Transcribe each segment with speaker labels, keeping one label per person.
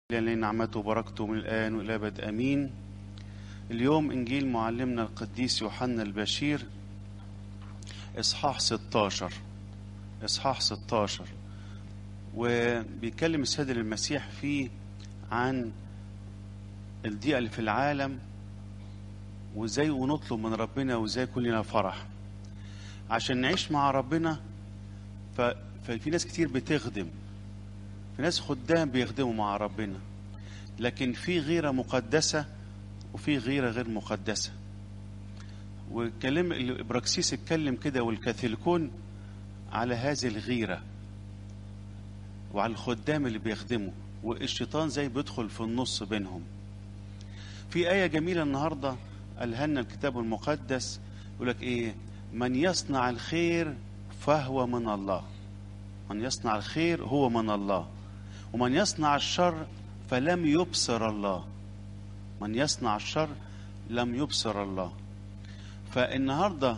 Speaker 1: لأن نعمته وبركته من الآن وإلى أبد أمين اليوم إنجيل معلمنا القديس يوحنا البشير إصحاح 16 إصحاح 16 وبيتكلم السيد المسيح فيه عن الضيقة اللي في العالم وازاي ونطلب من ربنا وازاي كلنا فرح عشان نعيش مع ربنا ف... ففي ناس كتير بتخدم في ناس خدام بيخدموا مع ربنا لكن في غيرة مقدسة وفي غيرة غير مقدسة وكلم الابراكسيس اتكلم كده والكاثوليكون على هذه الغيرة وعلى الخدام اللي بيخدموا والشيطان زي بيدخل في النص بينهم في آية جميلة النهاردة قالها لنا الكتاب المقدس يقول لك إيه من يصنع الخير فهو من الله من يصنع الخير هو من الله ومن يصنع الشر فلم يبصر الله من يصنع الشر لم يبصر الله فالنهارده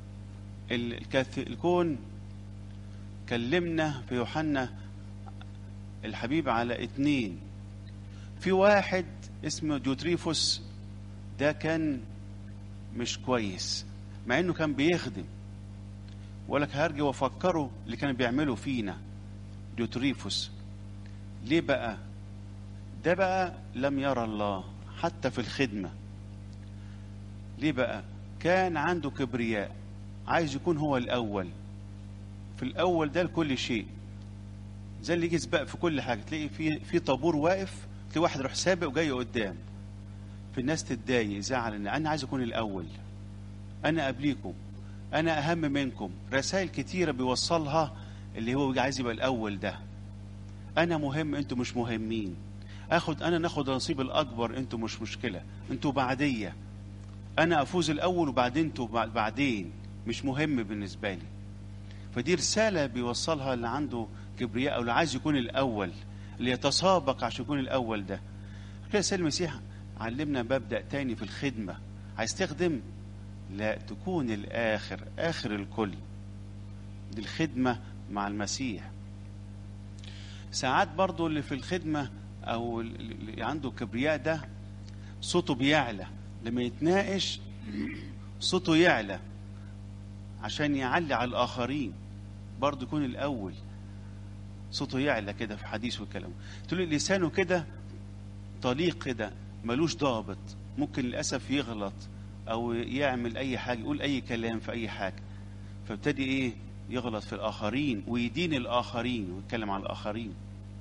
Speaker 1: الكون كلمنا في يوحنا الحبيب على اتنين في واحد اسمه ديوتريفوس ده كان مش كويس مع انه كان بيخدم ولك هرجع وافكره اللي كان بيعمله فينا ديوتريفوس ليه بقى ده بقى لم يرى الله حتى في الخدمة ليه بقى كان عنده كبرياء عايز يكون هو الأول في الأول ده لكل شيء زي اللي يجي سباق في كل حاجة تلاقي في في طابور واقف تلاقي واحد يروح سابق وجاي قدام في الناس تتضايق يزعل ان انا عايز اكون الاول انا قبليكم انا اهم منكم رسائل كتيره بيوصلها اللي هو عايز يبقى الاول ده انا مهم انتوا مش مهمين اخد انا ناخد النصيب الاكبر انتوا مش مشكله انتوا بعديه انا افوز الاول وبعدين انتوا بعدين مش مهم بالنسبه لي فدي رساله بيوصلها اللي عنده كبرياء او اللي عايز يكون الاول اللي يتسابق عشان يكون الاول ده كده سيد المسيح علمنا مبدا تاني في الخدمه عايز تخدم لا تكون الاخر اخر الكل دي الخدمه مع المسيح ساعات برضو اللي في الخدمه او اللي عنده كبرياء ده صوته بيعلى لما يتناقش صوته يعلى عشان يعلي على الاخرين برضه يكون الاول صوته يعلى كده في حديثه وكلامه تقول لسانه كده طليق كده ملوش ضابط ممكن للاسف يغلط او يعمل اي حاجه يقول اي كلام في اي حاجه فابتدي ايه يغلط في الاخرين ويدين الاخرين ويتكلم على الاخرين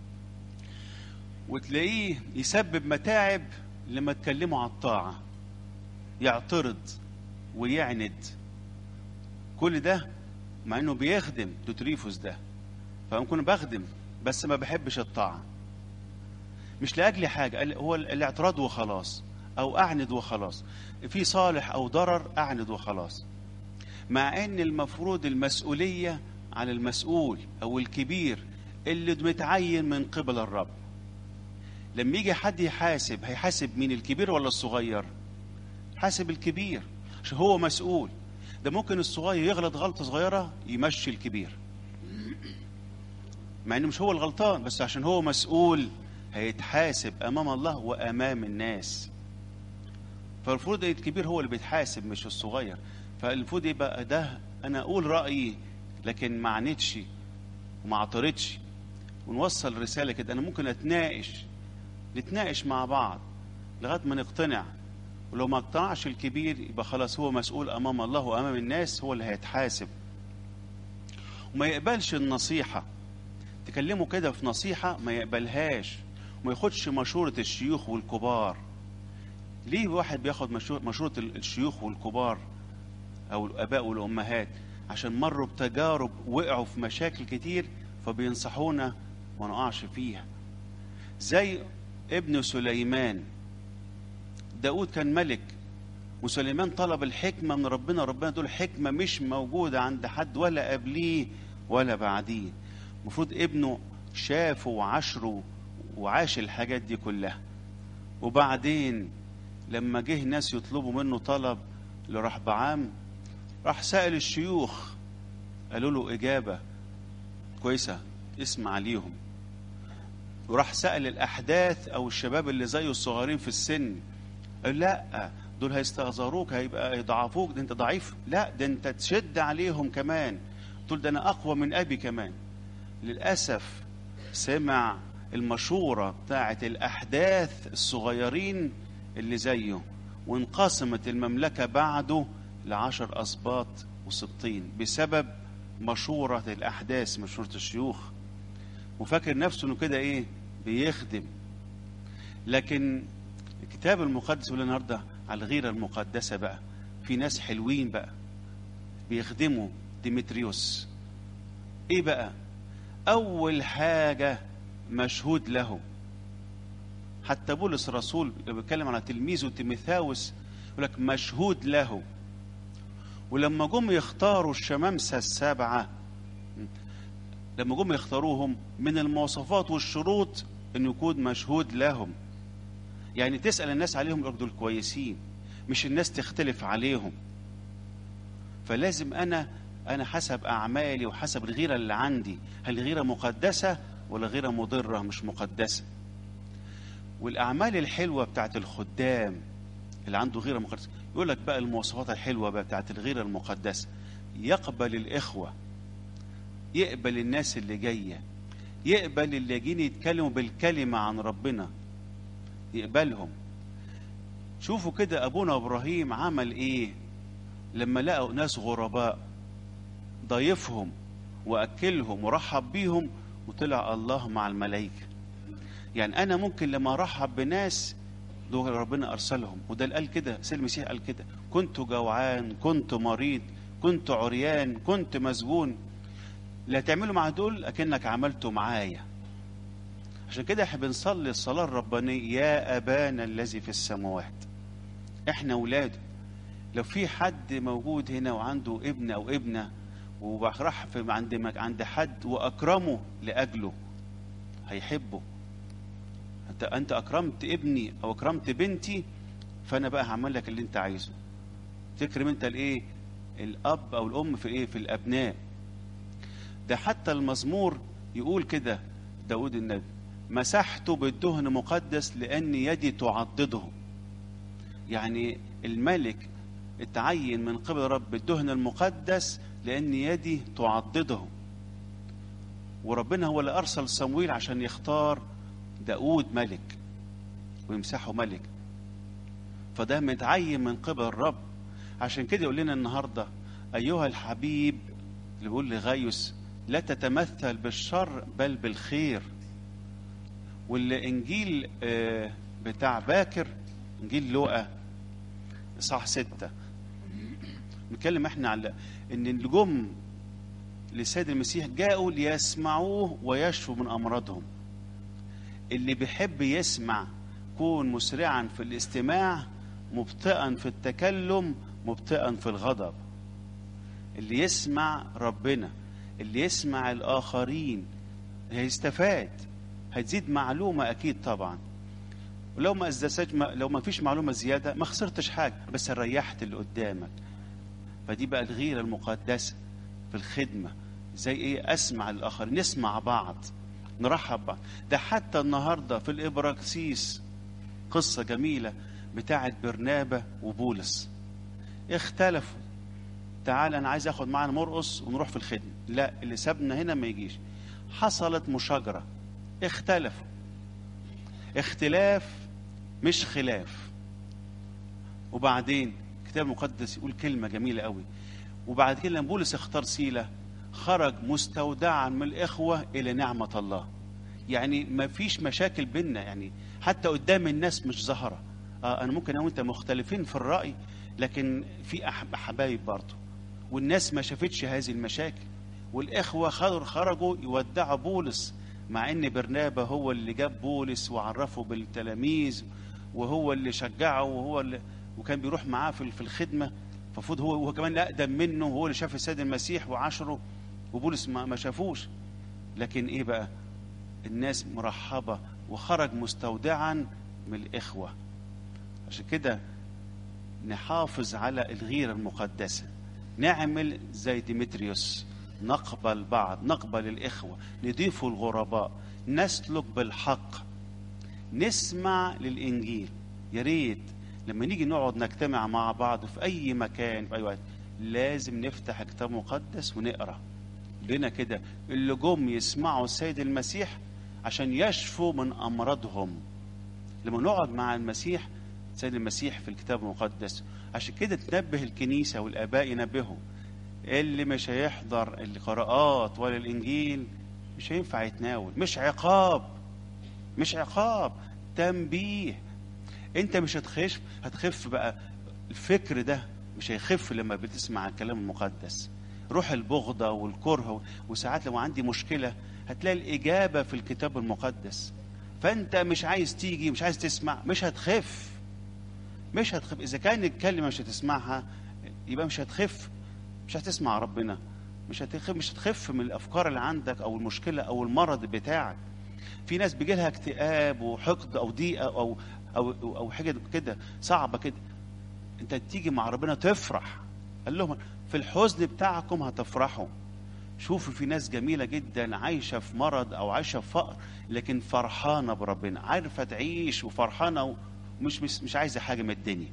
Speaker 1: وتلاقيه يسبب متاعب لما تكلموا على الطاعه يعترض ويعند كل ده مع انه بيخدم دوتريفوس ده فممكن بخدم بس ما بحبش الطاعه مش لاجل حاجه هو الاعتراض وخلاص او اعند وخلاص في صالح او ضرر اعند وخلاص مع ان المفروض المسؤوليه على المسؤول او الكبير اللي متعين من قبل الرب لما يجي حد يحاسب هيحاسب مين الكبير ولا الصغير حاسب الكبير عشان هو مسؤول ده ممكن الصغير يغلط غلطه صغيره يمشي الكبير مع انه مش هو الغلطان بس عشان هو مسؤول هيتحاسب امام الله وامام الناس فالمفروض الكبير هو اللي بيتحاسب مش الصغير فالمفروض يبقى ده انا اقول رايي لكن ما عاندش وما اعترضش ونوصل رساله كده انا ممكن اتناقش نتناقش مع بعض لغايه ما نقتنع ولو ما اقتنعش الكبير يبقى خلاص هو مسؤول امام الله وامام الناس هو اللي هيتحاسب وما يقبلش النصيحه تكلمه كده في نصيحه ما يقبلهاش وما ياخدش مشوره الشيوخ والكبار ليه واحد بياخد مشوره الشيوخ والكبار او الاباء والامهات عشان مروا بتجارب وقعوا في مشاكل كتير فبينصحونا ما نقعش فيها زي ابن سليمان داود كان ملك وسليمان طلب الحكمة من ربنا ربنا دول حكمة مش موجودة عند حد ولا قبليه ولا بعديه المفروض ابنه شافه وعشره وعاش الحاجات دي كلها وبعدين لما جه ناس يطلبوا منه طلب لرحبعام راح سأل الشيوخ قالوا له إجابة كويسة اسمع ليهم وراح سأل الأحداث أو الشباب اللي زيه الصغيرين في السن قال لا دول هيستغزروك هيبقى يضعفوك ده انت ضعيف لا ده انت تشد عليهم كمان تقول ده انا اقوى من ابي كمان للاسف سمع المشوره بتاعه الاحداث الصغيرين اللي زيه وانقسمت المملكه بعده لعشر اسباط وسبطين بسبب مشوره الاحداث مشوره الشيوخ وفاكر نفسه انه كده ايه بيخدم لكن الكتاب المقدس يقول النهارده على الغيرة المقدسة بقى في ناس حلوين بقى بيخدموا ديمتريوس ايه بقى اول حاجة مشهود له حتى بولس الرسول لما بيتكلم على تلميذه تيموثاوس يقول لك مشهود له ولما جم يختاروا الشمامسة السبعة لما جم يختاروهم من المواصفات والشروط انه يكون مشهود لهم يعني تسأل الناس عليهم يقولوا دول كويسين مش الناس تختلف عليهم فلازم أنا أنا حسب أعمالي وحسب الغيرة اللي عندي هل الغيرة مقدسة ولا غيرة مضرة مش مقدسة والأعمال الحلوة بتاعت الخدام اللي عنده غيرة مقدسة يقول لك بقى المواصفات الحلوة بقى بتاعت الغيرة المقدسة يقبل الإخوة يقبل الناس اللي جاية يقبل اللي جايين يتكلموا بالكلمة عن ربنا يقبلهم شوفوا كده ابونا ابراهيم عمل ايه لما لقوا ناس غرباء ضيفهم واكلهم ورحب بيهم وطلع الله مع الملائكه يعني انا ممكن لما ارحب بناس دول ربنا ارسلهم وده اللي قال كده سيد المسيح قال كده كنت جوعان كنت مريض كنت عريان كنت مسجون لا تعملوا مع دول اكنك عملته معايا عشان كده احنا بنصلي الصلاة الربانية يا أبانا الذي في السماوات احنا ولاده لو في حد موجود هنا وعنده ابن أو ابنة وراح في عند عند حد وأكرمه لأجله هيحبه انت انت اكرمت ابني او اكرمت بنتي فانا بقى هعمل لك اللي انت عايزه تكرم انت الايه الاب او الام في ايه في الابناء ده حتى المزمور يقول كده داود النبي مسحته بالدهن مقدس لأن يدي تعضده يعني الملك اتعين من قبل رب الدهن المقدس لأن يدي تعضده وربنا هو اللي أرسل صمويل عشان يختار داود ملك ويمسحه ملك فده متعين من قبل الرب عشان كده يقول لنا النهارده أيها الحبيب اللي بيقول لغايوس لا تتمثل بالشر بل بالخير والانجيل بتاع باكر انجيل لوقا اصحاح ستة نتكلم احنا على ان اللي جم للسيد المسيح جاءوا ليسمعوه ويشفوا من امراضهم اللي بيحب يسمع كون مسرعا في الاستماع مبطئا في التكلم مبطئا في الغضب اللي يسمع ربنا اللي يسمع الاخرين هيستفاد هتزيد معلومة أكيد طبعا ولو ما أزدسج ما لو ما فيش معلومة زيادة ما خسرتش حاجة بس ريحت اللي قدامك فدي بقى الغيرة المقدسة في الخدمة زي إيه أسمع الآخر نسمع بعض نرحب بعض ده حتى النهاردة في الإبراكسيس قصة جميلة بتاعة برنابة وبولس اختلفوا تعال أنا عايز أخد معنا مرقص ونروح في الخدمة لا اللي سابنا هنا ما يجيش حصلت مشاجرة اختلفوا اختلاف مش خلاف وبعدين الكتاب المقدس يقول كلمة جميلة قوي وبعد كده لما بولس اختار سيلة خرج مستودعا من الإخوة إلى نعمة الله يعني ما فيش مشاكل بينا يعني حتى قدام الناس مش ظاهرة آه أنا ممكن أنا وأنت مختلفين في الرأي لكن في حبايب برضه والناس ما شافتش هذه المشاكل والإخوة خرجوا يودعوا بولس مع ان برنابا هو اللي جاب بولس وعرفه بالتلاميذ وهو اللي شجعه وهو اللي وكان بيروح معاه في في الخدمه المفروض هو هو كمان اقدم منه هو اللي شاف السيد المسيح وعاشره وبولس ما, ما شافوش لكن ايه بقى الناس مرحبه وخرج مستودعا من الاخوه عشان كده نحافظ على الغيره المقدسه نعمل زي ديمتريوس نقبل بعض نقبل الإخوة نضيف الغرباء نسلك بالحق نسمع للانجيل يا ريت لما نيجي نقعد نجتمع مع بعض في اي مكان في اي وقت لازم نفتح كتاب مقدس ونقرا لنا كده اللي جم يسمعوا السيد المسيح عشان يشفوا من امراضهم لما نقعد مع المسيح سيد المسيح في الكتاب المقدس عشان كده تنبه الكنيسه والاباء ينبهوا اللي مش هيحضر القراءات ولا الانجيل مش هينفع يتناول مش عقاب مش عقاب تنبيه انت مش هتخف هتخف بقى الفكر ده مش هيخف لما بتسمع الكلام المقدس روح البغضة والكره وساعات لو عندي مشكلة هتلاقي الإجابة في الكتاب المقدس فأنت مش عايز تيجي مش عايز تسمع مش هتخف مش هتخف إذا كان الكلمة مش هتسمعها يبقى مش هتخف مش هتسمع ربنا مش هتخف مش هتخف من الأفكار اللي عندك أو المشكلة أو المرض بتاعك في ناس بيجي لها اكتئاب وحقد أو ضيقة أو أو أو حاجة كده صعبة كده أنت تيجي مع ربنا تفرح قال لهم في الحزن بتاعكم هتفرحوا شوفوا في ناس جميلة جدا عايشة في مرض أو عايشة في فقر لكن فرحانة بربنا عارفة تعيش وفرحانة ومش مش, مش عايزة حاجة من الدنيا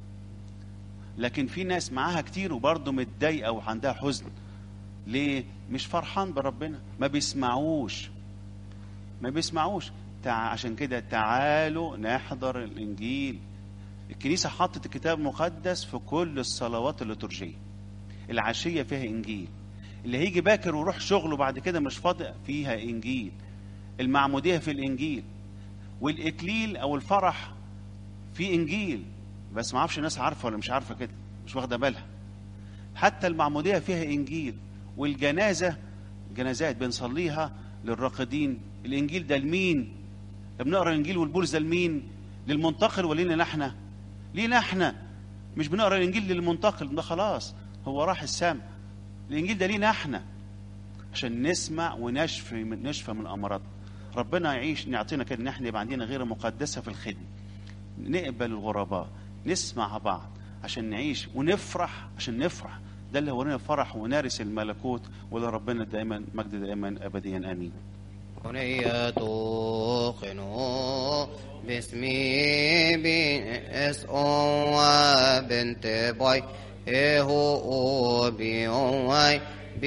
Speaker 1: لكن في ناس معاها كتير وبرضه متضايقة وعندها حزن ليه؟ مش فرحان بربنا ما بيسمعوش ما بيسمعوش تع... عشان كده تعالوا نحضر الإنجيل الكنيسة حطت الكتاب المقدس في كل الصلوات الليتورجية العشية فيها إنجيل اللي هيجي باكر ويروح شغله بعد كده مش فاضي فيها إنجيل المعمودية في الإنجيل والإكليل أو الفرح في إنجيل بس ما اعرفش الناس عارفة ولا مش عارفة كده مش واخدة بالها حتى المعمودية فيها إنجيل والجنازة جنازات بنصليها للراقدين الإنجيل ده لمين؟ بنقرا الإنجيل والبولس ده لمين؟ للمنتقل ولينا احنا لينا احنا مش بنقرا الانجيل للمنتقل ده خلاص هو راح السما الانجيل ده لينا احنا عشان نسمع ونشفي من نشفى من امراض ربنا يعيش يعطينا كده ان احنا يبقى عندنا غيره مقدسه في الخدمه نقبل الغرباء نسمع بعض عشان نعيش ونفرح عشان نفرح ده اللي هورينا فرح ونارس الملكوت ولربنا دائما مجد دائما ابديا امين
Speaker 2: هنية توقنوا باسمي بس بنت باي إيه هو بي